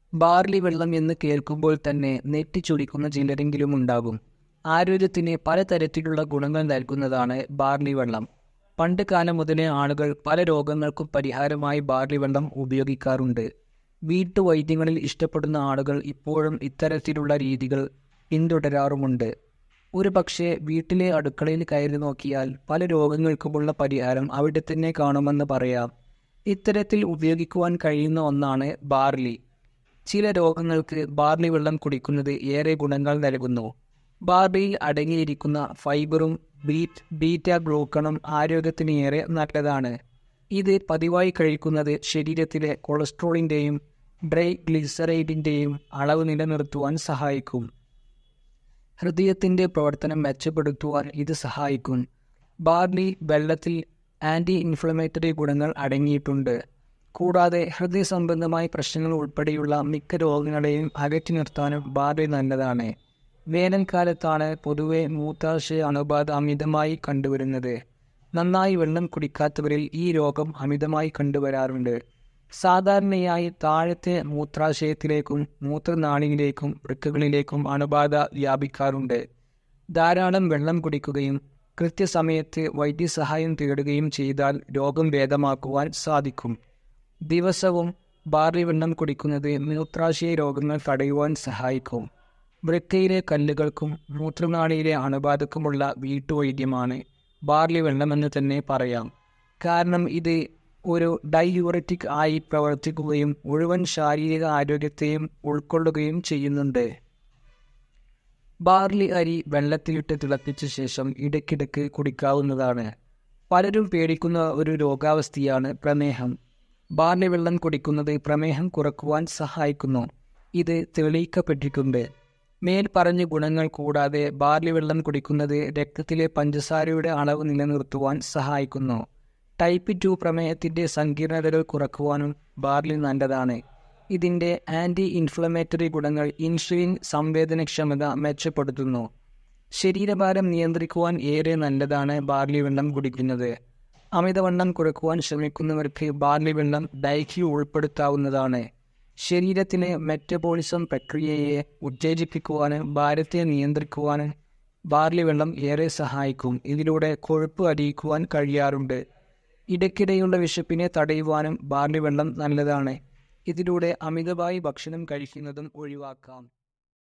barley വെള്ളം എന്ന് കേൾക്കുമ്പോൾ തന്നെ നെറ്റിച്ചുളിക്കുന്ന ചിലരെങ്കിലും ഉണ്ടാകും ആരോഗ്യത്തിന് പലതരത്തിലുള്ള ഗുണങ്ങൾ നൽകുന്നതാണ് ബാർലി വെള്ളം പണ്ട് കാലം മുതലേ ആളുകൾ പല രോഗങ്ങൾക്കും പരിഹാരമായി ബാർലി വെള്ളം ഉപയോഗിക്കാറുണ്ട് വീട്ടുവൈദ്യങ്ങളിൽ ഇഷ്ടപ്പെടുന്ന ആളുകൾ ഇപ്പോഴും ഇത്തരത്തിലുള്ള രീതികൾ പിന്തുടരാറുമുണ്ട് ഒരു പക്ഷേ വീട്ടിലെ അടുക്കളയിൽ കയറി നോക്കിയാൽ പല രോഗങ്ങൾക്കുമുള്ള പരിഹാരം അവിടെ തന്നെ കാണുമെന്ന് പറയാം ഇത്തരത്തിൽ ഉപയോഗിക്കുവാൻ കഴിയുന്ന ഒന്നാണ് ബാർലി ചില രോഗങ്ങൾക്ക് ബാർലി വെള്ളം കുടിക്കുന്നത് ഏറെ ഗുണങ്ങൾ നൽകുന്നു ബാർലിയിൽ അടങ്ങിയിരിക്കുന്ന ഫൈബറും ബീറ്റ് ബീറ്റ ഗ്ലൂക്കണും ആരോഗ്യത്തിന് ഏറെ നല്ലതാണ് ഇത് പതിവായി കഴിക്കുന്നത് ശരീരത്തിലെ കൊളസ്ട്രോളിൻ്റെയും ഡ്രൈ ഗ്ലിസറൈഡിൻ്റെയും അളവ് നിലനിർത്തുവാൻ സഹായിക്കും ഹൃദയത്തിൻ്റെ പ്രവർത്തനം മെച്ചപ്പെടുത്തുവാൻ ഇത് സഹായിക്കും ബാർലി വെള്ളത്തിൽ ആൻറ്റി ഇൻഫ്ലമേറ്ററി ഗുണങ്ങൾ അടങ്ങിയിട്ടുണ്ട് കൂടാതെ ഹൃദയ സംബന്ധമായ പ്രശ്നങ്ങൾ ഉൾപ്പെടെയുള്ള മിക്ക രോഗങ്ങളെയും അകറ്റി നിർത്താനും ബാർലി നല്ലതാണ് വേനൽക്കാലത്താണ് പൊതുവെ മൂത്രാശയ അണുബാധ അമിതമായി കണ്ടുവരുന്നത് നന്നായി വെള്ളം കുടിക്കാത്തവരിൽ ഈ രോഗം അമിതമായി കണ്ടുവരാറുണ്ട് സാധാരണയായി താഴത്തെ മൂത്രാശയത്തിലേക്കും മൂത്രനാളിയിലേക്കും വൃക്കകളിലേക്കും അണുബാധ വ്യാപിക്കാറുണ്ട് ധാരാളം വെള്ളം കുടിക്കുകയും കൃത്യസമയത്ത് വൈദ്യസഹായം തേടുകയും ചെയ്താൽ രോഗം ഭേദമാക്കുവാൻ സാധിക്കും ദിവസവും ബാർലി വെള്ളം കുടിക്കുന്നത് മൂത്രാശയ രോഗങ്ങൾ തടയുവാൻ സഹായിക്കും വൃക്കയിലെ കല്ലുകൾക്കും മൂത്രനാളിയിലെ അണുബാധക്കുമുള്ള വീട്ടുവൈദ്യമാണ് ബാർലി വെള്ളമെന്ന് തന്നെ പറയാം കാരണം ഇത് ഒരു ഡൈയൂററ്റിക് ആയി പ്രവർത്തിക്കുകയും മുഴുവൻ ശാരീരിക ആരോഗ്യത്തെയും ഉൾക്കൊള്ളുകയും ചെയ്യുന്നുണ്ട് ബാർലി അരി വെള്ളത്തിലിട്ട് തിളപ്പിച്ച ശേഷം ഇടയ്ക്കിടയ്ക്ക് കുടിക്കാവുന്നതാണ് പലരും പേടിക്കുന്ന ഒരു രോഗാവസ്ഥയാണ് പ്രമേഹം ബാർലി വെള്ളം കുടിക്കുന്നത് പ്രമേഹം കുറക്കുവാൻ സഹായിക്കുന്നു ഇത് തെളിയിക്കപ്പെട്ടിട്ടുണ്ട് മേൽ പറഞ്ഞ ഗുണങ്ങൾ കൂടാതെ ബാർലി വെള്ളം കുടിക്കുന്നത് രക്തത്തിലെ പഞ്ചസാരയുടെ അളവ് നിലനിർത്തുവാൻ സഹായിക്കുന്നു ടൈപ്പ് ടു പ്രമേഹത്തിൻ്റെ സങ്കീർണതകൾ കുറക്കുവാനും ബാർലി നല്ലതാണ് ഇതിൻ്റെ ആൻറ്റി ഇൻഫ്ലമേറ്ററി ഗുണങ്ങൾ ഇൻസുലിൻ സംവേദനക്ഷമത മെച്ചപ്പെടുത്തുന്നു ശരീരഭാരം നിയന്ത്രിക്കുവാൻ ഏറെ നല്ലതാണ് ബാർലി വെള്ളം കുടിക്കുന്നത് അമിതവണ്ണം കുറക്കുവാൻ ശ്രമിക്കുന്നവർക്ക് ബാർലി വെള്ളം ഡയറ്റിൽ ഉൾപ്പെടുത്താവുന്നതാണ് ശരീരത്തിലെ മെറ്റബോളിസം പ്രക്രിയയെ ഉത്തേജിപ്പിക്കുവാനും ഭാരത്തെ നിയന്ത്രിക്കുവാനും ബാർലി വെള്ളം ഏറെ സഹായിക്കും ഇതിലൂടെ കൊഴുപ്പ് അടിയിക്കുവാൻ കഴിയാറുണ്ട് ഇടയ്ക്കിടെയുള്ള വിശപ്പിനെ തടയുവാനും ബാർലി വെള്ളം നല്ലതാണ് ഇതിലൂടെ അമിതമായി ഭക്ഷണം കഴിക്കുന്നതും ഒഴിവാക്കാം